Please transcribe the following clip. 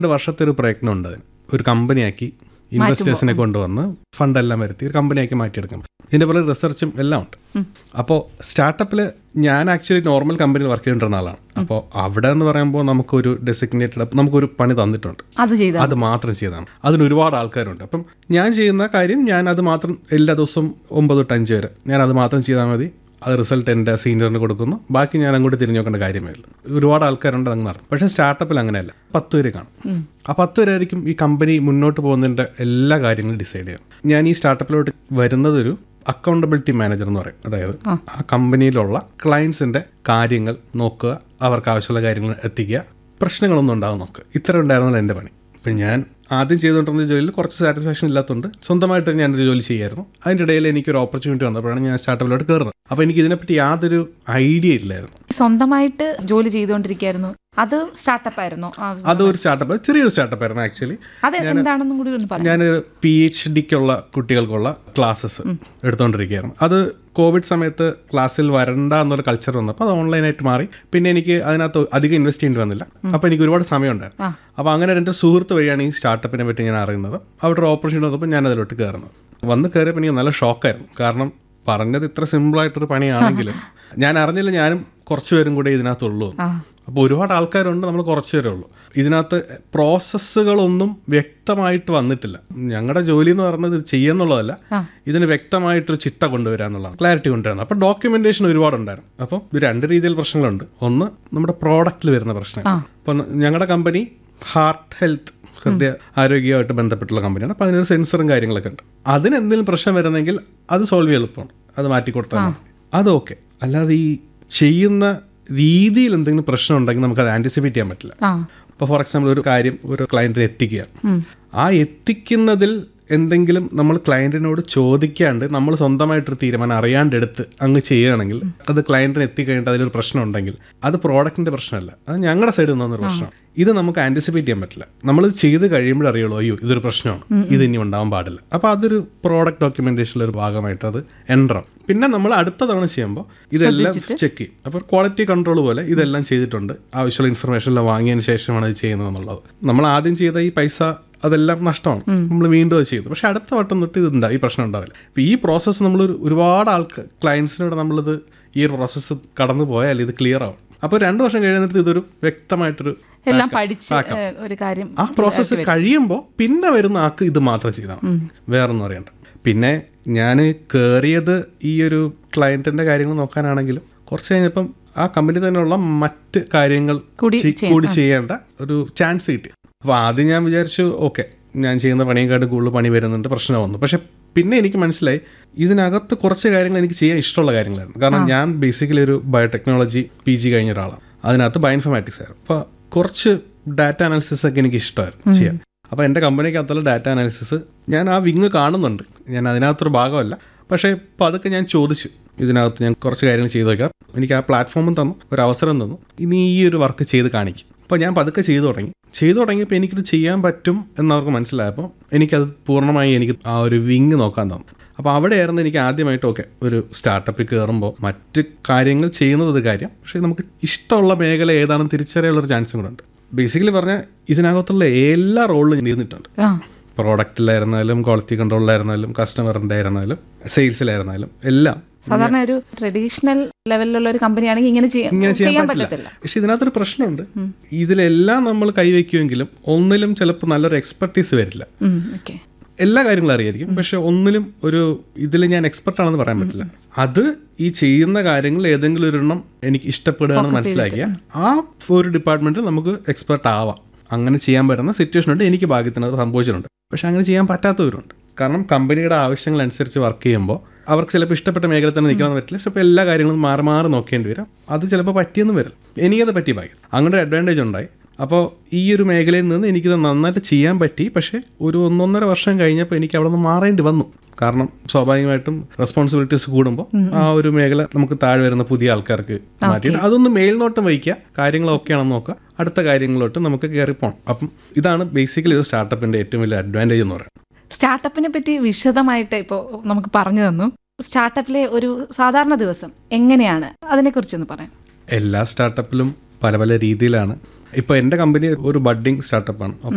രണ്ട് വർഷത്തെ ഒരു പ്രയത്നം ഉണ്ട് അതിന് ഒരു കമ്പനിയാക്കി ഇൻവെസ്റ്റേഴ്സിനെ കൊണ്ടുവന്ന് ഫണ്ടെല്ലാം വരുത്തി ഒരു കമ്പനിയാക്കി മാറ്റിയെടുക്കാം ഇതിൻ്റെ പോലെ റിസർച്ചും എല്ലാം ഉണ്ട് അപ്പോൾ സ്റ്റാർട്ടപ്പിൽ ഞാൻ ആക്ച്വലി നോർമൽ കമ്പനിയിൽ വർക്ക് ചെയ്തുകൊണ്ടിരുന്ന ആളാണ് അപ്പോൾ അവിടെ എന്ന് പറയുമ്പോൾ നമുക്കൊരു ഡെസിഗ്നേറ്റഡ് നമുക്കൊരു പണി തന്നിട്ടുണ്ട് അത് ചെയ്ത അത് മാത്രം ചെയ്തതാണ് അതിന് ഒരുപാട് ആൾക്കാരുണ്ട് അപ്പം ഞാൻ ചെയ്യുന്ന കാര്യം ഞാൻ അത് മാത്രം എല്ലാ ദിവസവും ഒമ്പത് തൊട്ട് അഞ്ച് വരെ ഞാൻ അത് മാത്രം ചെയ്താൽ മതി അത് റിസൾട്ട് എൻ്റെ സീനിയറിന് കൊടുക്കുന്നു ബാക്കി ഞാൻ അങ്ങോട്ട് തിരിഞ്ഞു നോക്കേണ്ട കാര്യമേ ഉള്ളൂ ഒരുപാട് ആൾക്കാരുണ്ട് അങ്ങ് നടത്തും പക്ഷേ സ്റ്റാർട്ടപ്പിൽ അങ്ങനെയല്ല പത്ത് പേര് കാണും ആ പത്ത് പേരായിരിക്കും ഈ കമ്പനി മുന്നോട്ട് പോകുന്നതിൻ്റെ എല്ലാ കാര്യങ്ങളും ഡിസൈഡ് ചെയ്യാം ഞാൻ ഈ സ്റ്റാർട്ടപ്പിലോട്ട് വരുന്നതൊരു അക്കൗണ്ടബിലിറ്റി മാനേജർ എന്ന് പറയും അതായത് ആ കമ്പനിയിലുള്ള ക്ലയൻസിൻ്റെ കാര്യങ്ങൾ നോക്കുക അവർക്ക് ആവശ്യമുള്ള കാര്യങ്ങൾ എത്തിക്കുക പ്രശ്നങ്ങളൊന്നും ഉണ്ടാവും നോക്കുക ഇത്ര ഉണ്ടായിരുന്നല്ലോ എൻ്റെ പണി ഇപ്പം ഞാൻ ആദ്യം ചെയ്തുകൊണ്ടിരുന്ന ജോലിയിൽ കുറച്ച് സാറ്റിസ്ഫാക്ഷൻ ഇല്ലാത്തതുകൊണ്ട് സ്വന്തമായിട്ട് ഞാനൊരു ജോലി ചെയ്യായിരുന്നു അതിൻ്റെ ഇടയിൽ എനിക്കൊരു ഓപ്പർച്യൂണിറ്റി വന്നപ്പോഴാണ് ഞാൻ സ്റ്റാർട്ടപ്പിലോട്ട് കയറുന്നത് അപ്പോൾ എനിക്ക് ഇതിനെപ്പറ്റി യാതൊരു ഐഡിയ ഇല്ലായിരുന്നു സ്വന്തമായിട്ട് ജോലി ചെയ്തുകൊണ്ടിരിക്കുകയായിരുന്നു അത് സ്റ്റാർട്ടപ്പ് ആയിരുന്നു അതൊരു സ്റ്റാർട്ടപ്പ് ചെറിയൊരു സ്റ്റാർട്ടപ്പ് ആയിരുന്നു ആക്ച്വലി അത് എന്താണെന്നും കൂടി ഒന്ന് പറയാം ഞാൻ പി എച്ച് ഡിക്കുള്ള കുട്ടികൾക്കുള്ള ക്ലാസ്സസ് എടുത്തുകൊണ്ടിരിക്കുകയായിരുന്നു അത് കോവിഡ് സമയത്ത് ക്ലാസ്സിൽ വരണ്ട എന്നൊരു കൾച്ചർ വന്നപ്പോൾ അത് ഓൺലൈനായിട്ട് മാറി പിന്നെ എനിക്ക് അതിനകത്ത് അധികം ഇൻവെസ്റ്റ് ചെയ്യേണ്ടി വന്നില്ല അപ്പോൾ എനിക്ക് ഒരുപാട് സമയമുണ്ടായിരുന്നു ആ. അപ്പോൾ അങ്ങനെ എൻ്റെ സുഹൃത്ത് വഴിയാണ് ഈ സ്റ്റാർട്ടപ്പിനെ പറ്റി ഞാൻ അറിയുന്നത് അവിടെ ഒരു ഓപ്പർച്യൂണിറ്റി വന്നപ്പോൾ ഞാൻ അതിലോട്ട് കയറുന്നത് വന്ന് കയറിയപ്പോൾ എനിക്ക് നല്ല ഷോക്കായിരുന്നു കാരണം പറഞ്ഞത് ഇത്ര സിമ്പിളായിട്ടൊരു പണിയാണെങ്കിലും ഞാൻ അറിഞ്ഞില്ല ഞാനും കുറച്ച് പേരും കൂടെ ഇതിനകത്തുള്ളൂ ആ അപ്പോൾ ഒരുപാട് ആൾക്കാരുണ്ട് നമ്മൾ കുറച്ച് പേരേ ഉള്ളൂ ഇതിനകത്ത് പ്രോസസ്സുകളൊന്നും വ്യക്തമായിട്ട് വന്നിട്ടില്ല ഞങ്ങളുടെ ജോലി എന്ന് പറയുന്നത് ഇത് ചെയ്യുന്നുള്ളതല്ല ആ. ഇതിന് വ്യക്തമായിട്ടൊരു ചിട്ട കൊണ്ടുവരിക എന്നുള്ളതാണ് ക്ലാരിറ്റി കൊണ്ടുവരുന്നത് അപ്പോൾ ഡോക്യുമെന്റേഷൻ ഒരുപാടുണ്ടായിരുന്നു അപ്പോൾ ഇത് രണ്ട് രീതിയിൽ പ്രശ്നങ്ങളുണ്ട് ഒന്ന് നമ്മുടെ പ്രോഡക്റ്റിൽ വരുന്ന പ്രശ്നം അപ്പോൾ ഞങ്ങളുടെ കമ്പനി ഹാർട്ട് ഹെൽത്ത് ഹൃദയ ആരോഗ്യമായിട്ട് ബന്ധപ്പെട്ടുള്ള കമ്പനിയാണ് അപ്പോൾ അതിനൊരു സെൻസറും കാര്യങ്ങളൊക്കെ ഉണ്ട് അതിന് എന്തെങ്കിലും പ്രശ്നം വരുന്നെങ്കിൽ അത് സോൾവ് ചെയ്യാൻ എളുപ്പമാണ് അത് മാറ്റി കൊടുത്താൽ മതി അത് ഓക്കെ അല്ലാതെ ഈ ചെയ്യുന്ന രീതിയിൽ എന്തെങ്കിലും പ്രശ്നം ഉണ്ടെങ്കിൽ നമുക്ക് അത് ആൻറ്റിസിപ്പേറ്റ് ചെയ്യാൻ പറ്റില്ല ആ ഇപ്പോൾ ഫോർ എക്സാമ്പിൾ ഒരു കാര്യം ഒരു ക്ലയൻറ്റിന് എത്തിക്കുക ആ എത്തിക്കുന്നതിൽ എന്തെങ്കിലും നമ്മൾ ക്ലയൻറ്റിനോട് ചോദിക്കാണ്ട് നമ്മൾ സ്വന്തമായിട്ടൊരു തീരുമാനം അറിയാണ്ട് എടുത്ത് അങ്ങ് ചെയ്യുകയാണെങ്കിൽ അത് ക്ലയൻറ്റിന് എത്തിക്കഴിഞ്ഞിട്ട് അതിലൊരു പ്രശ്നം ഉണ്ടെങ്കിൽ അത് പ്രോഡക്റ്റിന്റെ പ്രശ്നമല്ല അത് ഞങ്ങളുടെ സൈഡിൽ നിന്നൊരു പ്രശ്നം ഇത് നമുക്ക് ആൻറ്റിസിപ്പേറ്റ് ചെയ്യാൻ പറ്റില്ല നമ്മൾ ചെയ്ത് കഴിയുമ്പോഴേ അറിയുള്ളൂ അയ്യോ ഇതൊരു പ്രശ്നമാണ് ഇത് ഇനി ഉണ്ടാവാൻ പാടില്ല അപ്പോൾ അതൊരു പ്രോഡക്റ്റ് ഡോക്യുമെന്റേഷനിലെ ഒരു ഭാഗമായിട്ട് അത് എൻട്രാം പിന്നെ നമ്മൾ അടുത്ത തവണ ചെയ്യുമ്പോൾ ഇതെല്ലാം ചെക്ക് ചെയ്യും അപ്പോൾ ക്വാളിറ്റി കൺട്രോൾ പോലെ ഇതെല്ലാം ചെയ്തിട്ടുണ്ട് ആവശ്യമുള്ള ഇൻഫർമേഷൻ എല്ലാം വാങ്ങിയതിന് ശേഷമാണ് ഇത് ചെയ്യുന്നത് എന്നുള്ളത് നമ്മൾ ആദ്യം ചെയ്ത ഈ പൈസ അതെല്ലാം നഷ്ടമാണ് നമ്മൾ വീണ്ടും അത് ചെയ്തു പക്ഷെ അടുത്ത വട്ടം തൊട്ട് ഇത് ഉണ്ടാവും ഈ പ്രശ്നം ഉണ്ടാവില്ല അപ്പോൾ ഈ പ്രോസസ്സ് നമ്മൾ ഒരുപാട് ആൾക്ക് ക്ലയൻസിനോട് നമ്മളിത് ഈ ഒരു പ്രോസസ്സ് കടന്നു പോയാൽ ഇത് ക്ലിയർ ആവും അപ്പോൾ രണ്ട് വർഷം കഴിയുന്നിടത്ത് ഇതൊരു വ്യക്തമായിട്ടൊരു എല്ലാം പഠിച്ച് ഏ, ഒരു കാര്യം ആ പ്രോസസ്സ് കഴിയുമ്പോൾ പിന്നെ വരുന്ന ആൾക്ക് ഇത് മാത്രം ചെയ്താൽ മതി വേറൊന്നും അറിയണ്ട പിന്നെ ഞാൻ കയറിയത് ഈ ഒരു ക്ലയൻറ്റിന്റെ കാര്യങ്ങൾ നോക്കാനാണെങ്കിലും കുറച്ച് കഴിഞ്ഞപ്പം ആ കമ്പനി തന്നെയുള്ള മറ്റ് കാര്യങ്ങൾ കൂടി ചെ- കൂടി ചെയ്യേണ്ട ഒരു ചാൻസ് കിട്ടി അപ്പോൾ ആദ്യം ഞാൻ വിചാരിച്ചു ഓക്കെ ഞാൻ ചെയ്യുന്ന പണിയെക്കാട്ടും കൂടുതൽ പണി വരുന്നുണ്ട് പ്രശ്നം വന്നു പക്ഷെ പിന്നെ എനിക്ക് മനസ്സിലായി ഇതിനകത്ത് കുറച്ച് കാര്യങ്ങൾ എനിക്ക് ചെയ്യാൻ ഇഷ്ടമുള്ള കാര്യങ്ങളായിരുന്നു കാരണം ഞാൻ ബേസിക്കലി ഒരു ബയോടെക്നോളജി പി ജി കഴിഞ്ഞ ഒരാളാണ് അതിനകത്ത് ബയോഇൻഫർമാറ്റിക്സ് ആയിരുന്നു അപ്പോൾ കുറച്ച് ഡാറ്റ അനാലിസിസ് ഒക്കെ എനിക്ക് ഇഷ്ടമായിരുന്നു ചെയ്യാൻ അപ്പോൾ എൻ്റെ കമ്പനിക്കകത്തുള്ള ഡാറ്റ അനാലിസിസ് ഞാൻ ആ വിങ് കാണുന്നുണ്ട് ഞാൻ അതിനകത്തൊരു ഭാഗമല്ല പക്ഷേ ഇപ്പോൾ അതൊക്കെ ഞാൻ ചോദിച്ചു ഇതിനകത്ത് ഞാൻ കുറച്ച് കാര്യങ്ങൾ ചെയ്തു വയ്ക്കാം എനിക്ക് ആ പ്ലാറ്റ്ഫോമും തന്നു ഒരു അവസരം തന്നു ഇനി ഈ ഒരു വർക്ക് ചെയ്ത് കാണിക്കും അപ്പോൾ ഞാൻ പതുക്കെ ചെയ്തു തുടങ്ങി ചെയ്തു തുടങ്ങിയപ്പോൾ എനിക്കിത് ചെയ്യാൻ പറ്റും എന്നവർക്ക് മനസ്സിലായപ്പോൾ എനിക്കത് പൂർണ്ണമായി എനിക്ക് ആ ഒരു വിങ് നോക്കാൻ തന്നു അപ്പോൾ അവിടെയായിരുന്നു എനിക്ക് ആദ്യമായിട്ട് ഓക്കെ ഒരു സ്റ്റാർട്ടപ്പിൽ കയറുമ്പോൾ മറ്റ് കാര്യങ്ങൾ ചെയ്യുന്നത് ഒരു കാര്യം പക്ഷേ നമുക്ക് ഇഷ്ടമുള്ള മേഖല ഏതാണെന്ന് തിരിച്ചറിയാനുള്ള ഒരു ചാൻസും കൂടെ ഉണ്ട് ബേസിക്കലി പറഞ്ഞാൽ ഇതിനകത്തുള്ള എല്ലാ റോളിലും ഇരുന്നിട്ടുണ്ട് ആ പ്രോഡക്റ്റിലായിരുന്നാലും ക്വാളിറ്റി കൺട്രോളിലായിരുന്നാലും കസ്റ്റമറിൻ്റെ ആയിരുന്നാലും സെയിൽസിലായിരുന്നാലും എല്ലാം സാധാരണ ഒരു ട്രഡീഷണൽ ലെവലിലുള്ള ഒരു കമ്പനിയാണെങ്കിൽ ഇങ്ങനെ ചെയ്യ- ഇങ്ങനെ ചെയ്യാൻ ചെയ്യാൻ പറ്റത്തില്ല പറ്റില്ല പക്ഷെ ഇതിനകത്തൊരു പ്രശ്നമുണ്ട് ഇതിലെല്ലാം നമ്മൾ കൈവയ്ക്കുമെങ്കിലും ഒന്നിലും ചിലപ്പോൾ നല്ലൊരു എക്സ്പെർട്ടീസ് വരില്ല ഓക്കെ എല്ലാ കാര്യങ്ങളും അറിയായിരിക്കും പക്ഷെ ഒന്നിലും ഒരു ഇതിൽ ഞാൻ എക്സ്പെർട്ട് ആണെന്ന് പറയാൻ പറ്റില്ല അത് ഈ ചെയ്യുന്ന കാര്യങ്ങൾ ഏതെങ്കിലും ഒരെണ്ണം എനിക്ക് ഇഷ്ടപ്പെടുകയാണെന്ന് മനസ്സിലാക്കിയ ആ ഒരു ഡിപ്പാർട്ട്മെന്റിൽ നമുക്ക് എക്സ്പെർട്ട് ആവാം അങ്ങനെ ചെയ്യാൻ പറ്റുന്ന സിറ്റുവേഷൻ ഉണ്ട് എനിക്ക് ഭാഗ്യത്തിന് അത് സംഭവിച്ചിട്ടുണ്ട് പക്ഷെ അങ്ങനെ ചെയ്യാൻ പറ്റാത്തവരുണ്ട് കാരണം കമ്പനിയുടെ ആവശ്യങ്ങൾ അനുസരിച്ച് വർക്ക് ചെയ്യുമ്പോൾ അവർക്ക് ചിലപ്പോൾ ഇഷ്ടപ്പെട്ട മേഖല തന്നെ നിൽക്കണമെന്ന് പറ്റില്ല ചിലപ്പോൾ എല്ലാ കാര്യങ്ങളും മാറി മാറി നോക്കേണ്ടി വരും അത് ചിലപ്പോൾ പറ്റിയെന്ന് വരും എനിക്കത് പറ്റി ഭാഗ്യം അങ്ങനെ ഒരു അഡ്വാൻറ്റേജ് ഉണ്ടായി അപ്പോൾ ഈ ഒരു മേഖലയിൽ നിന്ന് എനിക്കിത് നന്നായിട്ട് ചെയ്യാൻ പറ്റി പക്ഷേ ഒരു ഒന്നൊന്നര വർഷം കഴിഞ്ഞപ്പോൾ എനിക്ക് അവിടെ നിന്ന് മാറേണ്ടി വന്നു കാരണം സ്വാഭാവികമായിട്ടും റെസ്പോൺസിബിലിറ്റീസ് കൂടുമ്പോൾ ആ ഒരു മേഖല നമുക്ക് താഴെ വരുന്ന പുതിയ ആൾക്കാർക്ക് മാറ്റിയിട്ട് അതൊന്ന് മേൽനോട്ടം വഹിക്കുക കാര്യങ്ങൾ ഓക്കെയാണെന്ന് നോക്കുക അടുത്ത കാര്യങ്ങളിലോട്ട് നമുക്ക് കയറി പോകണം അപ്പം ഇതാണ് ബേസിക്കലി ഇത് സ്റ്റാർട്ടപ്പിന്റെ ഏറ്റവും വലിയ അഡ്വാൻറ്റേജ് എന്ന് പറയുന്നത് സ്റ്റാർട്ടപ്പിനെ പറ്റി വിശദമായിട്ട് ഇപ്പോൾ നമുക്ക് പറഞ്ഞു തന്നു സ്റ്റാർട്ടപ്പിലെ ഒരു സാധാരണ ദിവസം എങ്ങനെയാണ് അതിനെക്കുറിച്ചൊന്ന് പറയാം എല്ലാ സ്റ്റാർട്ടപ്പിലും പല പല രീതിയിലാണ് ഇപ്പോൾ എൻ്റെ കമ്പനി ഒരു ബഡ്ഡിങ് സ്റ്റാർട്ടപ്പാണ്